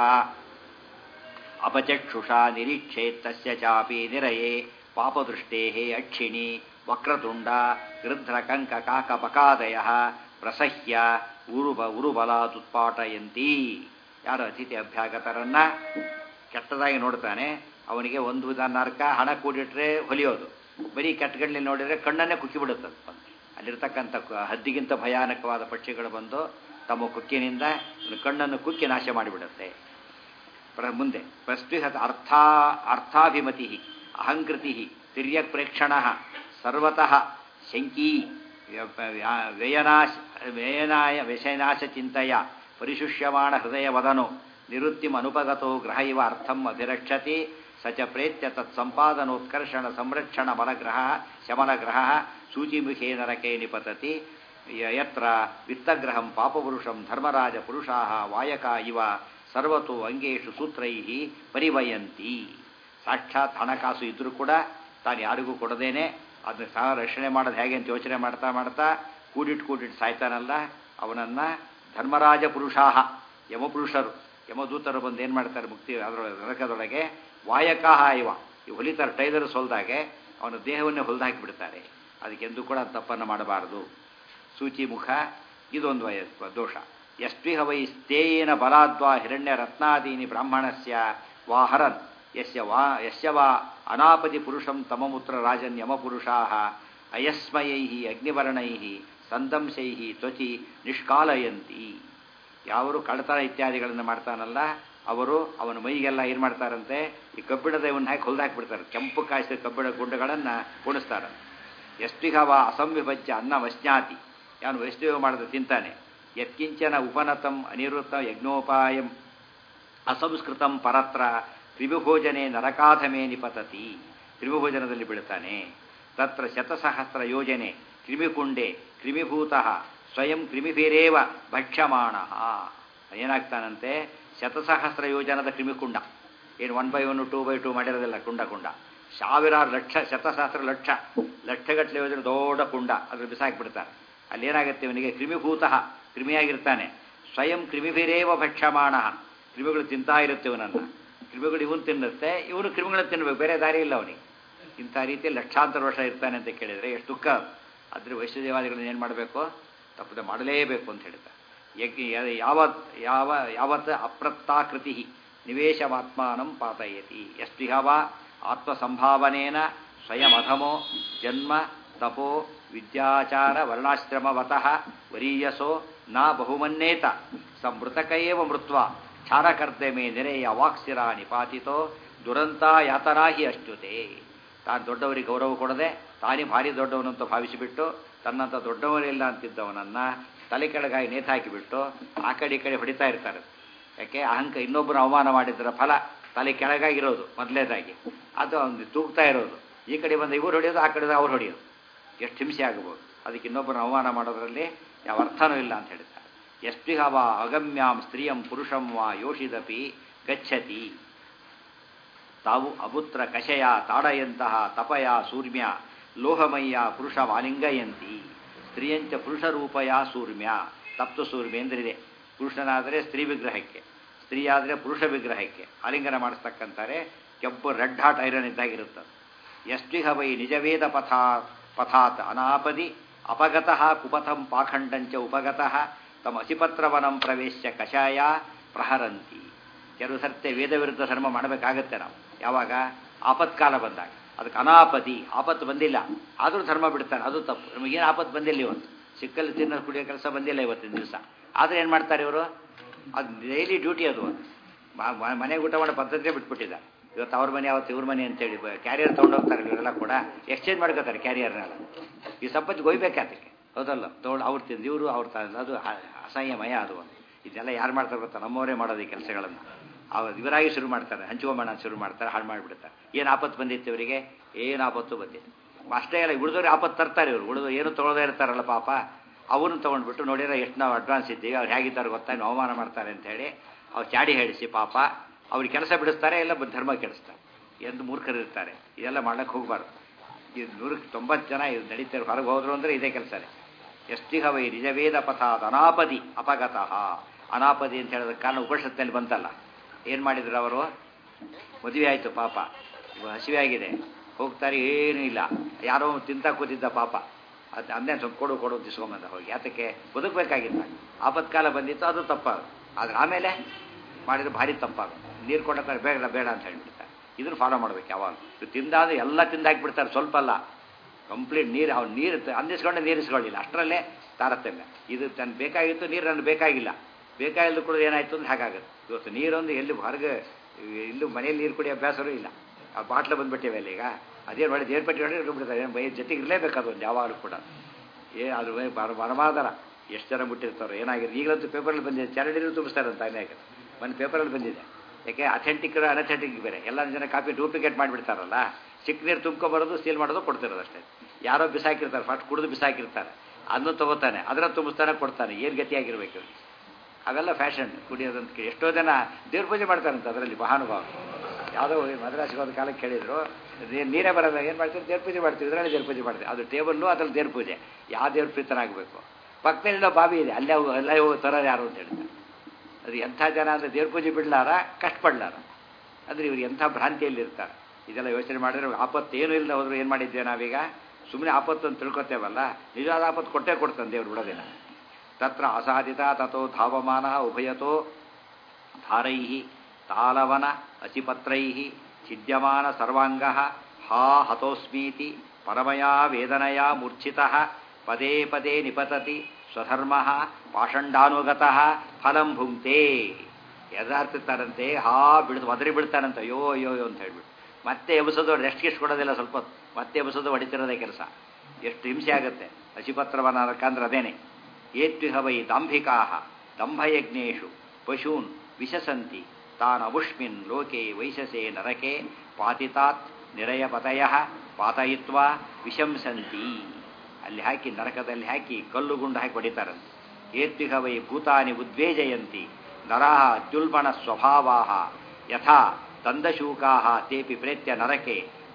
ಅಪಚಕ್ಷುಷಾ ನಿರೀಕ್ಷೇತ್ತಸ್ಯ ಚಾಪಿ ನಿರಯೇ ಪಾಪದೃಷ್ಟೇ ಅಕ್ಷಿಣಿ ವಕ್ರತುಂಡ ಗೃಧ್ರಕಂಕ ಕಾಕಪಕಾದಯ ಪ್ರಸಹ್ಯ ಉರುಬ ಉರುಬಲಾದುತ್ಪಾಟಯಂತಿ ಯಾರು ಅತಿಥಿ ಅಭ್ಯಾಗತರನ್ನ ಕೆಟ್ಟದಾಗಿ ನೋಡ್ತಾನೆ ಅವನಿಗೆ ಒಂದು ವಿಧ ನರಕ ಹಣ ಕೂಡಿಟ್ರೆ ಹೊಲಿಯೋದು ಬರೀ ಕೆಟ್ಟಗಣ್ಣಲ್ಲಿ ನೋಡಿದರೆ ಕಣ್ಣನ್ನೇ ಕುಕ್ಕಿಬಿಡುತ್ತೆ ಅಲ್ಲಿರ್ತಕ್ಕಂಥ ಕ- ಹದ್ದಿಗಿಂತ ಭಯಾನಕವಾದ ಪಕ್ಷಿಗಳು ಬಂದು ತಮ್ಮ ಕುಕ್ಕಿನಿಂದ ಕಣ್ಣನ್ನು ಕುಕ್ಕಿ ನಾಶ ಮಾಡಿಬಿಡುತ್ತೆ ಪ್ರ ಮುಂದೆ ಪ್ರಸ್ಪೃಹತ ಅರ್ಥ ಅರ್ಥಾಭಿಮತಿ ಅಹಂಕೃತಿ ತಿರ್ಯಕ್ ಪ್ರೇಕ್ಷಣ ಸರ್ವತಃ ಶಂಕೀ ವ್ಯ- ವ್ಯಯನಾಶ ವ್ಯಯನಾಯ ವ್ಯಸನಾಶ ಚಿಂತೆಯ ಪರಿಶುಷ್ಯಮಾಣ ಹೃದಯ ವದನೋ ನಿವೃತ್ತಿಂ ಅನುಪಗತೋ ಗ್ರಹ ಇವ ಅರ್ಥಂ ಅಭಿರಕ್ಷತಿ ಸ ಚ ಪ್ರೇತ್ಯ ತತ್ಸಂಪಾದನೋತ್ಕರ್ಷಣ ಸಂರಕ್ಷಣ ಬಲಗ್ರಹ ಶಮನಗ್ರಹ ಸೂಚಿಮುಖೇ ನರಕೆ ನಿಪತತಿ ಯ- ಯತ್ರ ವಿತ್ತಗ್ರಹಂ ಪಾಪಪುರುಷಂ ಧರ್ಮರಾಜ ಪುರುಷಾ ವಾಯಕ ಇವ ಸರ್ವತೋ ಅಂಗೇಶು ಸೂತ್ರೈ ಪರಿವಯಂತಿ ಸಾಕ್ಷಾತ್ ಹಣಕಾಸು ಇದ್ರೂ ಕೂಡ ತಾನು ಯಾರಿಗೂ ಕೊಡದೇನೆ ಅದನ್ನ ಸಹ ರಕ್ಷಣೆ ಮಾಡೋದು ಹೇಗೆ ಅಂತ ಯೋಚನೆ ಮಾಡ್ತಾ ಮಾಡ್ತಾ ಕೂಡಿಟ್ಟು ಕೂಡಿಟ್ಟು ಸಾಯ್ತಾನಲ್ಲ ಅವನನ್ನು ಧರ್ಮರಾಜ ಪುರುಷಾಹ ಯಮಪುರುಷರು ಯಮದೂತರು ಬಂದು ಏನು ಮಾಡ್ತಾರೆ ಮುಕ್ತಿ ಅದರೊಳಗೆ ನರಕದೊಳಗೆ ವಾಯಕಾಹ ಇವ ಈ ಹೊಲಿತಾರೆ ಟೈಲರ್ಸ್ ಹೊಲ್ದಾಗೆ ಅವನ ದೇಹವನ್ನೇ ಹೊಲ್ದು ಹಾಕಿಬಿಡ್ತಾರೆ ಅದಕ್ಕೆಂದೂ ಕೂಡ ತಪ್ಪನ್ನು ಮಾಡಬಾರದು ಸೂಚಿ ಮುಖ ಇದೊಂದು ವಯ ದೋಷ ಎಷ್ಟಿಹ ವೈ ಸ್ಥೇಯೇನ ಬಲಾದ್ವಾ ಹಿರಣ್ಯ ರತ್ನಾದೀನಿ ಬ್ರಾಹ್ಮಣಸ್ಯ ವಾ ಹರನ್ ಯಸ್ಯ ವಾ ಯಸ್ಯ ವಾ ಅನಾಪತಿ ಪುರುಷಂ ತಮಮುತ್ರ ರಾಜನ್ ಯಮಪುರುಷಾ ಅಯಸ್ಮಯೈ ಅಗ್ನಿವರ್ಣೈ ಸಂದಂಶೈ ತ್ವಚಿ ನಿಷ್ಕಾಲಯಂತಿ ಯಾವರು ಕಳ್ಳತನ ಇತ್ಯಾದಿಗಳನ್ನು ಮಾಡ್ತಾನಲ್ಲ ಅವರು ಅವನ ಮೈಗೆಲ್ಲ ಏನು ಮಾಡ್ತಾರಂತೆ ಈ ಕಬ್ಬಿಣದ ಇವನ್ನ ಹಾಕಿ ಹೊಲ್ದು ಹಾಕಿಬಿಡ್ತಾರೆ ಕೆಂಪು ಕಾಯಿಸಿದ ಕಬ್ಬಿಣ ಗುಂಡುಗಳನ್ನು ಉಣಿಸ್ತಾರೆ ಎಷ್ಟಿಗವ ಅಸಂವಿಭಜ್ಯ ಅನ್ನ ವಶ್ನಾತಿ ಯಾನು ವೈಷ್ಣವ ಮಾಡಿದ ತಿಂತಾನೆ ಯತ್ಕಿಂಚನ ಉಪನತಂ ಅನಿವೃತ್ತ ಯಜ್ಞೋಪಾಯಂ ಅಸಂಸ್ಕೃತಂ ಪರತ್ರ ತ್ರಿಭುಭೋಜನೆ ನರಕಾಧಮೇ ನಿಪತತಿ ತ್ರಿಭುಭೋಜನದಲ್ಲಿ ಬೀಳ್ತಾನೆ ತತ್ರ ಶತಸಹಸ್ರ ಯೋಜನೆ ಕ್ರಿಮಿಕುಂಡೆ ಕ್ರಿಮಿಭೂತ ಸ್ವಯಂ ಕ್ರಿಮಿಭಿರೇವ ಭಕ್ಷ್ಯಮಾಣ ಏನಾಗ್ತಾನಂತೆ ಶತಸಹಸ್ರ ಯೋಜನದ ಕ್ರಿಮಿಕುಂಡ ಏನು one by one two by two ಮಾಡಿರೋದಿಲ್ಲ ಕುಂಡ ಕುಂಡ ಸಾವಿರಾರು ಲಕ್ಷ ಶತಸಹಸ್ರ ಲಕ್ಷ ಲಕ್ಷಗಟ್ಟಲೆ ಹೋದ್ರೆ ದೊಡ್ಡ ಕುಂಡ ಅದ್ರ ಬಿಸಾಕ್ಬಿಡ್ತಾರೆ ಅಲ್ಲಿ ಏನಾಗುತ್ತೆ ಇವನಿಗೆ ಕ್ರಿಮಿಭೂತ ಕ್ರಿಮಿಯಾಗಿರ್ತಾನೆ ಸ್ವಯಂ ಕ್ರಿಮಿಭಿರೇವ ಭಕ್ಷ್ಯಮಾಣ ಕ್ರಿಮಿಗಳು ತಿಂತಾ ಇರುತ್ತೆ ಇವನನ್ನು ಕ್ರಿಮಿಗಳು ಇವನು ತಿನ್ನುತ್ತೆ ಇವನು ಕ್ರಿಮಿಗಳನ್ನ ತಿನ್ಬೇಕು ಬೇರೆ ದಾರಿ ಇಲ್ಲ ಅವನಿಗೆ ಇಂಥ ರೀತಿಯಲ್ಲಿ ಲಕ್ಷಾಂತರ ವರ್ಷ ಇರ್ತಾನೆ ಅಂತ ಕೇಳಿದರೆ ಎಷ್ಟು ದುಃಖ ಅದ್ರ ವೈಶ್ಯದೇವಾದಿಗಳನ್ನ ಏನು ಮಾಡಬೇಕು ತಪ್ಪದೆ ಮಾಡಲೇಬೇಕು ಅಂತ ಹೇಳ್ತಾರೆ ಯಜ್ಞ ಯಾವತ್ ಯಾವ ಯಾವತ್ ಅಪ್ರತ್ತಾಕೃತಿ ನಿವೇಶಮಾತ್ಮಾನಂ ಪಾತಯತಿ ಎಷ್ಟಿಹವ ಆತ್ಮಸಂಭಾವನೇನ ಸ್ವಯಮಧಮೋ ಜನ್ಮ ತಪೋ ವಿದ್ಯಾಚಾರ ವರ್ಣಾಶ್ರಮವತಃ ವರೀಯಸೋ ನ ಬಹುಮನ್ನೇತ ಸಮೃತಕ ಏವ ಮೃತ್ವ ಕ್ಷಾರಕರ್ತೆ ಮೇ ನೆರೆಯ ವಾಕ್ಸಿರ ನಿಪಾತಿತೋ ದುರಂತ ಯಾತರಾಹಿ ಅಷ್ಟುತೆ ತಾನು ದೊಡ್ಡವರಿಗೆ ಗೌರವ ಕೊಡದೆ ತಾನೇ ಭಾರಿ ದೊಡ್ಡವನಂತ ಭಾವಿಸಿಬಿಟ್ಟು ತನ್ನಂತ ದೊಡ್ಡವನಿಲ್ಲ ಅಂತಿದ್ದವನನ್ನ ತಲೆ ಕೆಳಗಾಗಿ ನೇತಾಕಿಬಿಟ್ಟು ಆ ಕಡೆ ಈ ಕಡೆ ಹೊಡಿತಾ ಇರ್ತಾರೆ ಯಾಕೆ ಅಹಂಕ ಇನ್ನೊಬ್ಬರು ಅವಮಾನ ಮಾಡಿದ್ರ ಫಲ ತಲೆ ಕೆಳಗಾಗಿರೋದು ಮೊದಲೇದಾಗಿ ಅದು ಅವ್ನು ತೂಗ್ತಾ ಇರೋದು ಈ ಕಡೆ ಬಂದ ಇವ್ರು ಹೊಡೆಯೋದು ಆ ಕಡೆ ಅವ್ರು ಹೊಡೆಯೋದು ಎಷ್ಟು ಹಿಂಸೆ ಆಗಬಹುದು ಅದಕ್ಕೆ ಇನ್ನೊಬ್ಬರನ್ನ ಅವಮಾನ ಮಾಡೋದ್ರಲ್ಲಿ ಯಾವ ಅರ್ಥನೂ ಇಲ್ಲ ಅಂತ ಹೇಳ್ತಾರೆ ಎಷ್ಟಿಹ ವಾ ಅಗಮ್ಯಾಂ ಸ್ತ್ರೀಯಂ ಪುರುಷಂ ವಾ ಯೋಷಿದಪಿ ಗಚ್ಚತಿ ತಾವು ಅಪುತ್ರ ಕಷಯ ತಾಡಯಂತಹ ತಪಯ ಸೂರ್ಮ್ಯ ಲೋಹಮಯ್ಯ ಪುರುಷ ವಾಲಿಂಗಯಂತಿ ಸ್ತ್ರೀಯಂಚ ಪುರುಷ ರೂಪಯ ಸೂರ್ಮ್ಯ ತಪ್ತು ಸೂರ್ಮ್ಯ ಎಂದ್ರಿದೆ ಪುರುಷನಾದರೆ ಸ್ತ್ರೀ ವಿಗ್ರಹಕ್ಕೆ ಸ್ತ್ರೀ ಆದರೆ ಪುರುಷ ವಿಗ್ರಹಕ್ಕೆ ಆಲಿಂಗನ ಮಾಡಿಸ್ತಕ್ಕಂತಾರೆ ಕೆಂಪು ರೆಡ್ ಹಾಟ್ ಐರನ್ ಇದ್ದಾಗಿರುತ್ತದೆ ಎಷ್ಟಿಹ ವೈ ನಿಜವೇದ ಪಥಾ ಪಥಾತ್ ಅನಾಪದಿ ಅಪಗತಃ ಕುಪಥಂ ಪಾಖಂಡಂಚ ಉಪಗತಃ ತಮ್ಮ ಅಸಿಪತ್ರವನಂ ಪ್ರವೇಶ್ಯ ಕಷಾಯ ಪ್ರಹರಂತಿ ಕೆಲವು ಸರ್ತೆ ವೇದ ವಿರುದ್ಧ ಧರ್ಮ ಮಾಡಬೇಕಾಗತ್ತೆ ನಾವು ಯಾವಾಗ ಆಪತ್ಕಾಲ ಬಂದಾಗ ಅದಕ್ಕೆ ಅನಾಪದಿ ಆಪತ್ತು ಬಂದಿಲ್ಲ ಆದರೂ ಧರ್ಮ ಬಿಡ್ತಾರೆ ಅದು ತಪ್ಪು ನಮಗೇನು ಆಪತ್ತು ಬಂದಿಲ್ಲ ಇವತ್ತು ಸಿಕ್ಕಲ್ಲಿ ತಿನ್ನೋ ಕುಡಿಯೋ ಕೆಲಸ ಬಂದಿಲ್ಲ ಇವತ್ತಿನ ದಿವಸ ಆದರೆ ಏನು ಮಾಡ್ತಾರೆ ಇವರು ಅದು ಡೈಲಿ ಡ್ಯೂಟಿ ಅದು ಮನೆಗೆ ಊಟ ಮಾಡೋ ಪದ್ಧತಿಯೇ ಬಿಟ್ಬಿಟ್ಟಿದ್ದಾರೆ ಇವತ್ತು ಅವ್ರ ಮನೆ ಅವತ್ತು ಇವ್ರ ಮನೆ ಅಂತೇಳಿ ಕ್ಯಾರಿಯರ್ ತೊಗೊಂಡೋಗ್ತಾರೆ ಇವರೆಲ್ಲ ಕೂಡ ಎಕ್ಸ್ಚೇಂಜ್ ಮಾಡ್ಕೋತಾರೆ ಕ್ಯಾರಿಯರ್ನೆಲ್ಲ ಈ ಸಂಪತ್ತಿಗೆ ಒಯ್ಬೇಕು ಅದಕ್ಕೆ ಹೌದಲ್ಲ ತೊಗೊಂಡು ಅವ್ರು ತಿಂದು ಇವರು ಅವ್ರು ತಂದು ಅದು ಅಸಹ್ಯಮಯ ಅದು ಇದೆಲ್ಲ ಯಾರು ಮಾಡ್ತಾರೆ ಗೊತ್ತಾ ನಮ್ಮವರೇ ಮಾಡೋದು ಈ ಕೆಲಸಗಳನ್ನು ಅವ್ರು ಇವರಾಗಿ ಶುರು ಮಾಡ್ತಾರೆ ಹಂಚುವಂಬಣ ಶುರು ಮಾಡ್ತಾರೆ ಹಾಳು ಮಾಡಿಬಿಡ್ತಾರೆ ಏನು ಆಪತ್ತು ಬಂದಿತ್ತು ಇವರಿಗೆ ಏನು ಆಪತ್ತು ಬಂದಿತ್ತು ಅಷ್ಟೇ ಅಲ್ಲ ಉಳಿದವ್ರಿಗೆ ಆಪತ್ತು ತರ್ತಾರೆ ಇವರು ಉಳಿದು ಏನು ತೊಗೊಳದೇ ಇರ್ತಾರಲ್ಲ ಪಾಪ ಅವನು ತೊಗೊಂಡ್ಬಿಟ್ಟು ನೋಡಿದ್ರೆ ಎಷ್ಟು ನಾವು ಅಡ್ವಾನ್ಸ್ ಇದ್ದೀವಿ ಅವ್ರು ಹೇಗಿದ್ದಾರೆ ಗೊತ್ತಾ ಇನ್ನು ಅವಮಾನ ಮಾಡ್ತಾರೆ ಅಂತ ಹೇಳಿ ಅವ್ರು ಚಾಡಿ ಹೇಳಿಸಿ ಪಾಪ ಅವ್ರಿಗೆ ಕೆಲಸ ಬಿಡಿಸ್ತಾರೆ ಎಲ್ಲ ಧರ್ಮ ಕೆಡಿಸ್ತಾರೆ ಎಂದು ಮೂರ್ಖರಿರ್ತಾರೆ ಇದೆಲ್ಲ ಮಾಡ್ಲಿಕ್ಕೆ ಹೋಗಬಾರ್ದು ಇದು ನೂರಕ್ಕೆ ತೊಂಬತ್ತು ಜನ ಇದು ನಡೀತಾರೆ ಹೊರಗೆ ಹೋದ್ರು ಅಂದರೆ ಇದೇ ಕೆಲಸನೇ ಎಷ್ಟಿಹ ವೈ ನಿಜವೇದ ಪಥಾದ ಅನಾಪದಿ ಅಪಗತಃ ಅನಾಪದಿ ಅಂತ ಹೇಳಿದ ಕಾರಣ ಉಪನಿಷತ್ತಿನಲ್ಲಿ ಬಂತಲ್ಲ ಏನು ಮಾಡಿದ್ರು ಅವರು ಮದುವೆ ಆಯಿತು ಪಾಪ ಇವಾಗ ಹಸಿವೆ ಆಗಿದೆ ಹೋಗ್ತಾರೆ ಏನೂ ಇಲ್ಲ ಯಾರೋ ತಿಂತ ಕೂತಿದ್ದ ಪಾಪ ಅದು ಅಂದೇ ಸ್ವಲ್ಪ ಕೊಡು ಕೊಡು ತಿಸ್ಕೊಂಬಂದ ಹೋಗಿ ಯಾತಕ್ಕೆ ಬದುಕಬೇಕಾಗಿತ್ತ ಆಪತ್ಕಾಲ ಬಂದಿತ್ತು ಅದು ತಪ್ಪಾಗ ಆದ್ರೆ ಆಮೇಲೆ ಮಾಡಿದ್ರೆ ಭಾರಿ ತಪ್ಪಾಗ ನೀರು ಕೊಡೋಕೆ ಬೇಡ ಬೇಡ ಅಂತ ಹೇಳ್ಬಿಡ್ತಾರೆ ಇದನ್ನು ಫಾಲೋ ಮಾಡ್ಬೇಕು ಯಾವಾಗ ತಿಂದಾದ್ರೆ ಎಲ್ಲ ತಿಂದಾಕ್ಬಿಡ್ತಾರೆ ಸ್ವಲ್ಪ ಅಲ್ಲ ಕಂಪ್ಲೀಟ್ ನೀರು ಅವ್ನು ನೀರು ಅಂದಿಸ್ಕೊಂಡೆ ನೀರಿಸ್ಕೊಳ್ಳಿಲ್ಲ ಅಷ್ಟರಲ್ಲೇ ತಾರತಮ್ಯ ಇದು ತನ್ನ ಬೇಕಾಗಿತ್ತು ನೀರು ನನಗೆ ಬೇಕಾಗಿಲ್ಲ ಬೇಕಾಗಿದ್ದು ಕೂಡ ಏನಾಯ್ತು ಅಂದ್ರೆ ಹಾಗಾಗುತ್ತೆ ಇವತ್ತು ನೀರೊಂದು ಎಲ್ಲಿ ಹೊರಗೆ ಇಲ್ಲೂ ಮನೆಯಲ್ಲಿ ನೀರು ಕುಡಿಯೋ ಅಭ್ಯಾಸವೂ ಇಲ್ಲ ಆ ಬಾಟ್ಲು ಬಂದ್ಬಿಟ್ಟಿವೆ ಅಲ್ಲಿ ಈಗ ಅದೇನು ಮಾಡಿ ದೇವ್ರ ಪಟ್ಟಿ ಹೊಡೆದು ಬಿಡ್ತಾರೆ ಏನು ಬೈ ಜೊತೆಗೆ ಇರಲೇಬೇಕು ಅದೊಂದು ಯಾವಾಗಲೂ ಕೂಡ ಏ ಅದು ಬರ ಬರಮಾದರ ಎಷ್ಟು ಜನ ಬಿಟ್ಟಿರ್ತಾರೆ ಏನಾಗಿದೆ ಈಗಲಂತೂ ಪೇಪರಲ್ಲಿ ಬಂದಿದೆ ಚರಂಡಿನೂ ತುಂಬಿಸ್ತಾರೆ ಅಂತ ಅನೇಕ ಒಂದು ಪೇಪರಲ್ಲಿ ಬಂದಿದೆ ಯಾಕೆ ಅಥೆಂಟಿಕ್ ಅನಥೆಂಟಿಕ್ ಬೇರೆ ಎಲ್ಲ ಜನ ಕಾಪಿ ಡೂಪ್ಲಿಕೇಟ್ ಮಾಡಿಬಿಡ್ತಾರಲ್ಲ ಚಿಕ್ಕ ನೀರು ತುಂಬ್ಕೊಬರೋದು ಸೀಲ್ ಮಾಡೋದು ಕೊಡ್ತಿರೋದು ಅಷ್ಟೇ ಯಾರೋ ಬಿಸಾಕಿರ್ತಾರೆ ಫಸ್ಟ್ ಕುಡಿದು ಬಿಸಾಕಿರ್ತಾರೆ ಅದನ್ನು ತಗೋತಾನೆ ಅದನ್ನು ತುಂಬಿಸ್ತಾನೆ ಕೊಡ್ತಾನೆ ಏನು ಗತಿಯಾಗಿರ್ಬೇಕು ಅವೆಲ್ಲ ಫ್ಯಾಷನ್ ಕುಡಿಯೋದಂತ ಕೇಳಿ ಎಷ್ಟೋ ಜನ ದೇವ್ರ ಪೂಜೆ ಮಾಡ್ತಾರಂತ ಅದರಲ್ಲಿ ಮಹಾನುಭಾವ ಯಾವುದೋ ಮದ್ರಾಸಿಗೆ ಒಂದು ಕಾಲಕ್ಕೆ ಕೇಳಿದ್ರು ನೀರೇ ಬರೋದ ಏನು ಮಾಡ್ತೀವಿ ದೇವ್ರ ಪೂಜೆ ಮಾಡ್ತೀವಿ ಇದರಲ್ಲಿ ದೇವ್ರ ಪೂಜೆ ಮಾಡ್ತೀವಿ ಅದು ಟೇಬಲ್ಲು ಅದ್ರಲ್ಲಿ ದೇವ್ರ ಪೂಜೆ ಯಾವ ದೇವ್ರ ಪ್ರೀತನಾಗಬೇಕು ಪಕ್ಕದಲ್ಲಿರೋ ಬಾವಿ ಇದೆ ಅಲ್ಲೇ ಹೋಗಿ ಅಲ್ಲೇ ಹೋಗಿ ತರೋರು ಯಾರು ಅಂತ ಹೇಳ್ತಾರೆ ಅದು ಎಂಥ ಜನ ಅಂದರೆ ದೇವ್ರ ಪೂಜೆ ಬಿಡ್ಲಾರ ಕಷ್ಟಪಡ್ಲಾರ ಅಂದರೆ ಇವ್ರು ಎಂಥ ಭ್ರಾಂತಿಯಲ್ಲಿ ಇರ್ತಾರೆ ಇದೆಲ್ಲ ಯೋಚನೆ ಮಾಡಿದ್ರೆ ಆಪತ್ತು ಏನೂ ಇಲ್ಲದೆ ಹೋದ್ರು ಏನು ಮಾಡಿದ್ದೆ ನಾವೀಗ ಸುಮ್ಮನೆ ಆಪತ್ತು ಅಂತ ತಿಳ್ಕೊತೇವಲ್ಲ ನಿಜವಾದ ಆಪತ್ತು ಕೊಟ್ಟೇ ಕೊಡ್ತಾನೆ ದೇವ್ರು ಬಿಡೋದಿಲ್ಲ ತತ್ರ ಅಸಾಧಿತ ತಥೋ ಧಾವಮಾನ ಉಭಯತೋ ಧಾರೈ ತಾಲವನ ಅಸಿಪತ್ರೈ ಛಿದ್ಯಮಾನ ಸರ್ವಾಂಗ ಹಾ ಹತೋಸ್ಮೀತಿ ಪರಮಯಾ ವೇದನಯಾ ಮೂರ್ಛಿತ ಪದೇ ಪದೇ ನಿಪತತಿ ಸ್ವಧರ್ಮ ಪಾಷಂಡಾನುಗತಃ ಫಲಂ ಭುಂಕ್ತೆ ಎದಾರ್ತಿರ್ತಾರಂತೆ ಹಾ ಬಿಡ್ದು ಒದರಿ ಬಿಡ್ತಾರಂತ ಅಯ್ಯೋ ಅಯ್ಯೋ ಅಯ್ಯೋ ಅಂತ ಹೇಳ್ಬಿಟ್ಟು ಮತ್ತೆ ಎಬ್ಸೋದು ರೆಸ್ಟ್ ಗಿಸ್ಟ್ ಕೊಡೋದಿಲ್ಲ ಸ್ವಲ್ಪ ಮತ್ತೆ ಎಬ್ಸೋದು ಹೊಡಿತಿರೋದೇ ಕೆಲಸ ಎಷ್ಟು ಹಿಂಸೆ ಆಗುತ್ತೆ ಹಸಿಪತ್ರವನ ಅಂದ್ರೆ ಅದೇನೆ ಏತ್ವಿಹ ವೈ ದಾಂಭಿಕಾ ದಂಭಯಜ್ಞೇಶು ಪಶೂನ್ ವಿಶಸಂತಿ ತಾನ್ ಅಬುಷ್ಮಿನ್ ಲೋಕೆ ವೈಶಸೆ ನರಕೆ ಪಾತಿತಾತ್ ನಿರಯಪತಯ ಪಾತಯಿತ್ವ ವಿಶಂಸಂತಿ ಅಲ್ಲಿ ಹಾಕಿ ನರಕದಲ್ಲಿ ಹಾಕಿ ಕಲ್ಲು ಗುಂಡು ಹಾಕಿ ಹೊಡಿತಾರಂತೆ ಏತ್ವಿಹ ವೈ ಭೂತಾನಿ ಉದ್ವೇಜಯಂತಿ ನರಾ ಅತ್ಯುಲ್ಬಣ ಸ್ವಭಾವಾ ಯಥಾ ತಂದಶೂಕಾ ತೇಪಿ ಪ್ರೇತ್ಯ ನರಕೆ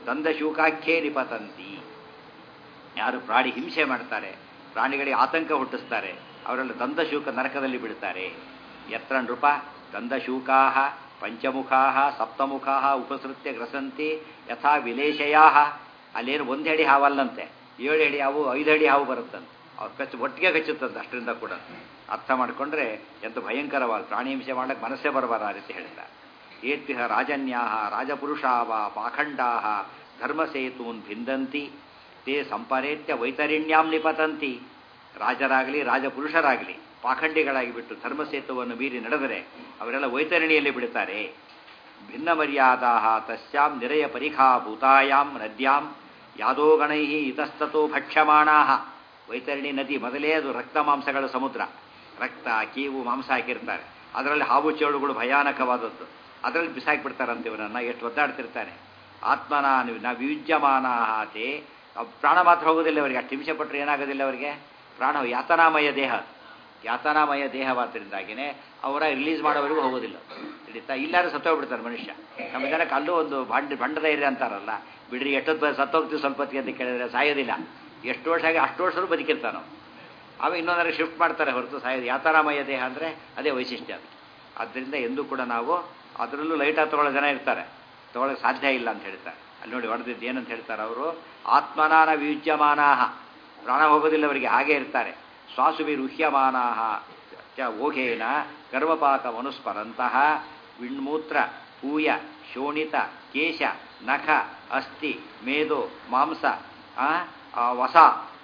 ದಂದಶೂಕಾಖ್ಯೇ ನಿಪತಂತಿ ಯಾರು ಪ್ರಾಣಿ ಹಿಂಸೆ ಮಾಡ್ತಾರೆ ಪ್ರಾಣಿಗಳಿಗೆ ಆತಂಕ ಹುಟ್ಟಿಸ್ತಾರೆ ಅವರೆಲ್ಲ ದಂದಶೂಕ ನರಕದಲ್ಲಿ ಬಿಡ್ತಾರೆ ಯತ್ರ ನೃಪ ದಂದಶೂಕಾ ಪಂಚಮುಖಾ ಸಪ್ತಮುಖಾ ಉಪಸೃತ್ಯ ಗ್ರಸಂತಿ ಯಥಾ ವಿಲೇಶಯಾ ಅಲ್ಲೇನು ಒಂದು ಅಡಿ ಹಾವಲ್ಲಂತೆ ಏಳು ಅಡಿ ಹಾವು ಐದು ಅಡಿ ಹಾವು ಬರುತ್ತಂತೆ ಅವ್ರು ಕಚ್ಚು ಒಟ್ಟಿಗೆ ಕಚ್ಚುತ್ತಂತೆ ಅಷ್ಟರಿಂದ ಕೂಡ ಅರ್ಥ ಮಾಡಿಕೊಂಡ್ರೆ ಎಂತ ಭಯಂಕರವಾದ ಪ್ರಾಣಿ ಹಿಂಸೆ ಮಾಡಕ್ಕೆ ಮನಸ್ಸೇ ಬರಬಾರ ಆ ರೀತಿ ಹೇಳ್ತಾರೆ ಏತ್ವಿಹ ರಾಜನ್ಯಾ ರಾಜಪುರುಷಾವ ಪಾಖಂಡಾ ಧರ್ಮಸೇತೂನ್ ಭಿಂದಂತಿ ತೇ ಸಂಪರೇತ್ಯ ವೈತರಿಣ್ಯಾಂ ನಿಪತಂತಿ ರಾಜರಾಗಲಿ ರಾಜಪುರುಷರಾಗಲಿ ಪಾಖಂಡಿಗಳಾಗಿ ಬಿಟ್ಟು ಧರ್ಮಸೇತುವನ್ನು ಮೀರಿ ನಡೆದರೆ ಅವರೆಲ್ಲ ವೈತರಣಿಯಲ್ಲಿ ಬಿಡುತ್ತಾರೆ ಭಿನ್ನ ಮರ್ಯಾದಾ ತಸ್ಯಾಂ ನಿರಯ ಪರಿಖಾಭೂತಾಯಾಂ ನದ್ಯಾಂ ಯಾದೋಗಣೈ ಇತಸ್ತತೋ ಭಕ್ಷ್ಯಮಾಣಾ ವೈತರಣಿ ನದಿ ಮೊದಲೇ ಅದು ರಕ್ತ ಮಾಂಸಗಳ ಸಮುದ್ರ ರಕ್ತ ಕೀವು ಮಾಂಸ ಹಾಕಿರ್ತಾರೆ ಅದರಲ್ಲಿ ಹಾವು ಚೇಳುಗಳು ಭಯಾನಕವಾದದ್ದು ಅದರಲ್ಲಿ ಬಿಸಾಕಿಬಿಡ್ತಾರಂತೆ ಇವನನ್ನು ಎಷ್ಟು ಒದ್ದಾಡ್ತಿರ್ತಾನೆ ಆತ್ಮನ ನಾ ವಿವಿಜ್ಯಮಾನ ತೇ ಪ್ರಾಣ ಮಾತ್ರ ಹೋಗೋದಿಲ್ಲ ಅವರಿಗೆ ಅಷ್ಟು ಹಿಂಸೆ ಪಟ್ಟರೆ ಏನಾಗೋದಿಲ್ಲ ಅವರಿಗೆ ಪ್ರಾಣ ಯಾತನಾಮಯ ದೇಹ ಯಾತನಾಮಯ ದೇಹವಾದ್ದರಿಂದಾಗಿನೇ ಅವರ ರಿಲೀಸ್ ಮಾಡೋವರೆಗೂ ಹೋಗೋದಿಲ್ಲ ಹಿಡಿತಾ ಇಲ್ಲಾರು ಸತ್ತೋಗ್ಬಿಡ್ತಾರೆ ಮನುಷ್ಯ ನಮ್ಮ ಜನಕ್ಕೆ ಅಲ್ಲೂ ಒಂದು ಬಂಡ ಬಂಡದ ಇರಿ ಅಂತಾರಲ್ಲ ಬಿಡ್ರಿ ಎಷ್ಟೊತ್ತು ಸತ್ತೋಗ್ತೀವಿ ಸ್ವಲ್ಪ ಹೊತ್ತಿಗೆ ಅಂತ ಕೇಳಿದ್ರೆ ಸಾಯೋದಿಲ್ಲ ಎಷ್ಟು ವರ್ಷ ಆಗಿ ಅಷ್ಟು ವರ್ಷರು ಬದುಕಿರ್ತಾನೆ ಅವ ಇನ್ನೊಂದರ ಶಿಫ್ಟ್ ಮಾಡ್ತಾರೆ ಹೊರತು ಸಾಯೋದು ಯಾತನಾಮಯ ದೇಹ ಅಂದರೆ ಅದೇ ವೈಶಿಷ್ಟ್ಯ ಅದು ಆದ್ದರಿಂದ ಎಂದೂ ಕೂಡ ನಾವು ಅದರಲ್ಲೂ ಲೈಟಾಗಿ ತಗೊಳ್ಳೋ ಜನ ಇರ್ತಾರೆ ತಗೊಳ್ಳೋಕೆ ಸಾಧ್ಯ ಇಲ್ಲ ಅಂತ ಹೇಳ್ತಾರೆ ಅಲ್ಲಿ ನೋಡಿ ಹೊಡೆದಿದ್ದು ಏನಂತ ಹೇಳ್ತಾರೆ ಅವರು ಆತ್ಮನಾನ ವಿಯುಜ್ಯಮಾನಾಹ ಪ್ರಾಣ ಹೋಗೋದಿಲ್ಲ ಅವರಿಗೆ ಹಾಗೆ ಇರ್ತಾರೆ ಶ್ವಾಸುಭಿರುಹ್ಯಮಾನಾಹ ಚ ಓಘೇನ ಗರ್ಭಪಾತ ಮನುಸ್ಮರಂತಹ ವಿಣ್ಮೂತ್ರ ಪೂಯ ಶೋಣಿತ ಕೇಶ ನಖ ಅಸ್ಥಿ ಮೇದೋ ಮಾಂಸ ವಸ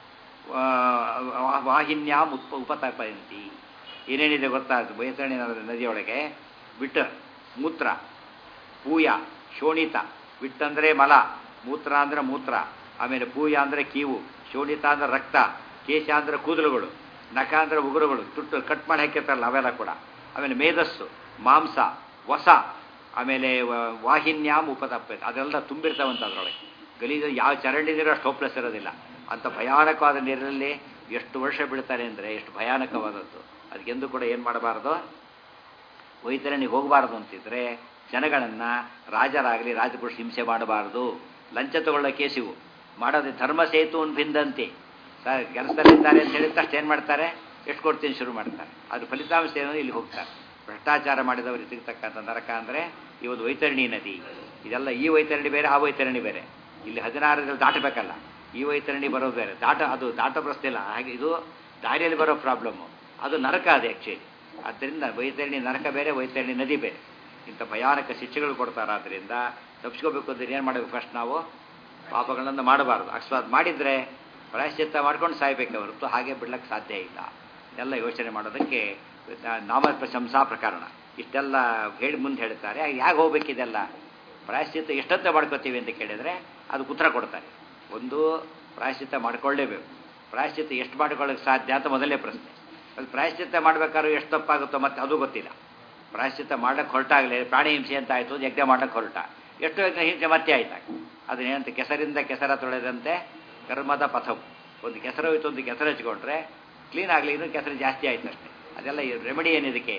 ವಾಹಿನ್ಯಾಂ ಉಪ ಉಪತಪಯಂತಿ ಏನೇನಿದೆ ಗೊತ್ತಾಯ್ತು ಬಯಸಣಿ ನದಿಯೊಳಗೆ ಬಿಟ್ಟ ಮೂತ್ರ ಪೂಯ ಶೋಣಿತ ಬಿಟ್ಟಂದರೆ ಮಲ ಮೂತ್ರ ಅಂದರೆ ಮೂತ್ರ ಆಮೇಲೆ ಪೂಯ ಅಂದರೆ ಕೀವು ಶೋಣಿತ ಅಂದರೆ ರಕ್ತ ಕೇಶ ಅಂದರೆ ಕೂದಲುಗಳು ನಖ ಅಂದರೆ ಉಗುರುಗಳು ತುಟ್ಟು ಕಟ್ ಮಾಡಿ ಹಾಕಿರ್ತಾರಲ್ಲ ಅವೆಲ್ಲ ಕೂಡ ಆಮೇಲೆ ಮೇಧಸ್ಸು ಮಾಂಸ ಹೊಸ ಆಮೇಲೆ ವಾಹಿನ್ಯಾಮ್ ಉಪತಪ್ಪ ಅದೆಲ್ಲ ತುಂಬಿರ್ತಾವಂತ ಅದರೊಳಗೆ ಗಲೀಜು ಯಾವ ಚರಂಡಿ ನೀರು ಅಷ್ಟು ಹೋಪ್ಲೆಸ್ ಇರೋದಿಲ್ಲ ಅಂಥ ಭಯಾನಕವಾದ ನೀರಿನಲ್ಲಿ ಎಷ್ಟು ವರ್ಷ ಬೀಳ್ತಾರೆ ಅಂದರೆ ಎಷ್ಟು ಭಯಾನಕವಾದದ್ದು ಅದಕ್ಕೆಂದು ಕೂಡ ಏನು ಮಾಡಬಾರ್ದು ವೈತರಣಿಗೆ ಹೋಗಬಾರ್ದು ಅಂತಿದ್ರೆ ಜನಗಳನ್ನು ರಾಜರಾಗಲಿ ರಾಜಪುರುಷ ಹಿಂಸೆ ಮಾಡಬಾರ್ದು ಲಂಚ ತಗೊಳ್ಳೋ ಕೇಸಿವು ಮಾಡೋದು ಧರ್ಮ ಸೇತುವನ್ನು ಭಿಂದಂತೆ ಸರ್ ಕೆಲಸದಲ್ಲಿದ್ದಾರೆ ಅಂತ ಹೇಳಿದ ತಕ್ಷಣ ಏನು ಮಾಡ್ತಾರೆ ಎಷ್ಟು ಕೊಡ್ತೀನಿ ಶುರು ಮಾಡ್ತಾರೆ ಅದು ಫಲಿತಾಂಶ ಏನೋ ಇಲ್ಲಿ ಹೋಗ್ತಾರೆ ಭ್ರಷ್ಟಾಚಾರ ಮಾಡಿದವರು ಸಿಗ್ತಕ್ಕಂಥ ನರಕ ಅಂದರೆ ಈ ಒಂದು ವೈತರಣಿ ನದಿ ಇದೆಲ್ಲ ಈ ವೈತರಣಿ ಬೇರೆ ಆ ವೈತರಣಿ ಬೇರೆ ಇಲ್ಲಿ ಹದಿನಾರರಲ್ಲಿ ದಾಟಬೇಕಲ್ಲ ಈ ವೈತರಣಿ ಬರೋದು ಬೇರೆ ದಾಟ ಅದು ದಾಟ ಪ್ರಶ್ನೆ ಇಲ್ಲ ಹಾಗೆ ಇದು ದಾರಿಯಲ್ಲಿ ಬರೋ ಪ್ರಾಬ್ಲಮ್ಮು ಅದು ನರಕ ಅದು ಆ್ಯಕ್ಚುಲಿ ಆದ್ದರಿಂದ ವೈತರಣಿ ನರಕ ಬೇರೆ ವೈತರಣಿ ನದಿ ಬೇರೆ ಇಂಥ ಭಯಾನಕ ಶಿಕ್ಷೆಗಳು ಕೊಡ್ತಾರೆ ಆದ್ದರಿಂದ ತಪ್ಪಿಸ್ಕೋಬೇಕು ಅಂದ್ರೆ ಏನು ಮಾಡಬೇಕು ಫಸ್ಟ್ ನಾವು ಪಾಪಗಳನ್ನು ಮಾಡಬಾರ್ದು ಅಕಸ್ಮಾತ್ ಮಾಡಿದರೆ ಪ್ರಾಯಶ್ಚಿತ್ತ ಮಾಡ್ಕೊಂಡು ಸಾಯ್ಬೇಕೆ ಹೊರತು ಹಾಗೆ ಬಿಡ್ಲಿಕ್ಕೆ ಸಾಧ್ಯ ಇಲ್ಲ ಇದೆಲ್ಲ ಯೋಚನೆ ಮಾಡೋದಕ್ಕೆ ನಾಮ ಪ್ರಶಂಸಾ ಪ್ರಕರಣ ಇಷ್ಟೆಲ್ಲ ಹೇಳಿ ಮುಂದೆ ಹೇಳ್ತಾರೆ ಹೇಗೆ ಹೋಗ್ಬೇಕಿದೆಲ್ಲ ಪ್ರಾಯಶ್ಚಿತ್ತ ಎಷ್ಟೊತ್ತ ಮಾಡ್ಕೋತೀವಿ ಅಂತ ಕೇಳಿದರೆ ಅದಕ್ಕೆ ಉತ್ತರ ಕೊಡ್ತಾರೆ ಒಂದು ಪ್ರಾಯಶ್ಚಿತ್ತ ಮಾಡ್ಕೊಳ್ಳೇಬೇಕು ಪ್ರಾಯಶ್ಚಿತ್ತ ಎಷ್ಟು ಮಾಡ್ಕೊಳ್ಳೋಕೆ ಸಾಧ್ಯ ಅಂತ ಮೊದಲೇ ಪ್ರಶ್ನೆ ಅದು ಪ್ರಾಯಶ್ಚಿತ್ತ ಮಾಡ್ಬೇಕಾದ್ರೂ ಎಷ್ಟು ತಪ್ಪಾಗುತ್ತೋ ಮತ್ತೆ ಅದು ಗೊತ್ತಿಲ್ಲ ಪ್ರಾಯಶ್ಚಿತ್ತ ಮಾಡಕ್ಕೆ ಹೊರಟಾಗಲೇ ಪ್ರಾಣಿ ಹಿಂಸೆ ಅಂತ ಆಯಿತು ಯಜ್ಞ ಮಾಡಕ್ಕೆ ಹೊರಟ ಎಷ್ಟು ಹಿಂಸೆ ಮತ್ತೆ ಆಯ್ತಾಗ ಅದನ್ನೇನಂತ ಕೆಸರಿಂದ ಕೆಸರ ತೊಳೆದಂತೆ ಕರ್ಮದ ಪಥವು ಒಂದು ಕೆಸರು ಹೋಯ್ತು ಒಂದು ಕೆಸರು ಹಚ್ಕೊಂಡ್ರೆ ಕ್ಲೀನ್ ಆಗಲಿ ಇನ್ನೂ ಕೆಸರು ಜಾಸ್ತಿ ಆಯ್ತು ಅಷ್ಟೇ ಅದೆಲ್ಲ ರೆಮಿಡಿ ಏನಿದಕ್ಕೆ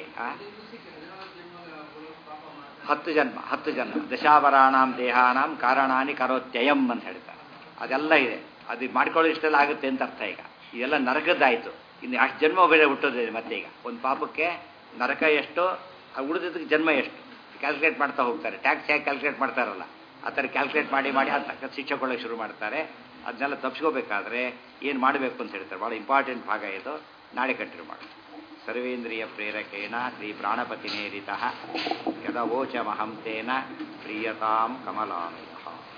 ಹತ್ತು ಜನ್ಮ ಹತ್ತು ಜನ್ಮ ದಶಾವರಾಣಾಂ ದೇಹಾನಾಂ ಕಾರಣಾನಿ ಕರೋತ್ಯಯಂ ಅಂತ ಹೇಳ್ತಾರೆ ಅದೆಲ್ಲ ಇದೆ ಅದು ಮಾಡ್ಕೊಳ್ಳೋ ಇಷ್ಟೆಲ್ಲ ಆಗುತ್ತೆ ಅಂತ ಅರ್ಥ ಈಗ ಇದೆಲ್ಲ ನರಕದ್ದಾಯಿತು ಇನ್ನು ಅಷ್ಟು ಜನ್ಮ ಬೇರೆ ಹುಟ್ಟೋದಿದೆ ಮತ್ತೆ ಈಗ ಒಂದು ಪಾಪಕ್ಕೆ ನರಕ ಎಷ್ಟು ಉಳಿದಿದ್ದಕ್ಕೆ ಜನ್ಮ ಎಷ್ಟು ಕ್ಯಾಲ್ಕುಲೇಟ್ ಮಾಡ್ತಾ ಹೋಗ್ತಾರೆ ಟ್ಯಾಕ್ಸ್ ಹೇಗೆ ಕ್ಯಾಲ್ಕುಲೇಟ್ ಮಾಡ್ತಾರಲ್ಲ ಆ ಥರ ಕ್ಯಾಲ್ಕುಲೇಟ್ ಮಾಡಿ ಮಾಡಿ ಅದು ತಕ್ಕ ಶಿಕ್ಷೆ ಕೊಡೋಕ್ಕೆ ಶುರು ಮಾಡ್ತಾರೆ ಅದನ್ನೆಲ್ಲ ತಪ್ಪಿಸ್ಕೋಬೇಕಾದ್ರೆ ಏನು ಮಾಡಬೇಕು ಅಂತ ಹೇಳ್ತಾರೆ ಭಾಳ ಇಂಪಾರ್ಟೆಂಟ್ ಭಾಗ ಇದು ನಾಳೆ ಕಂಟಿನ್ಯೂ ಮಾಡಿ ಸರ್ವೇಂದ್ರಿಯ ಪ್ರೇರಕೇಣ ಶ್ರೀ ಪ್ರಾಣಪತಿನೇರಿತ ಯದವೋಚಮಹಂ ತೇನ ಪ್ರಿಯತಾಂ ಕಮಲಾನುಹ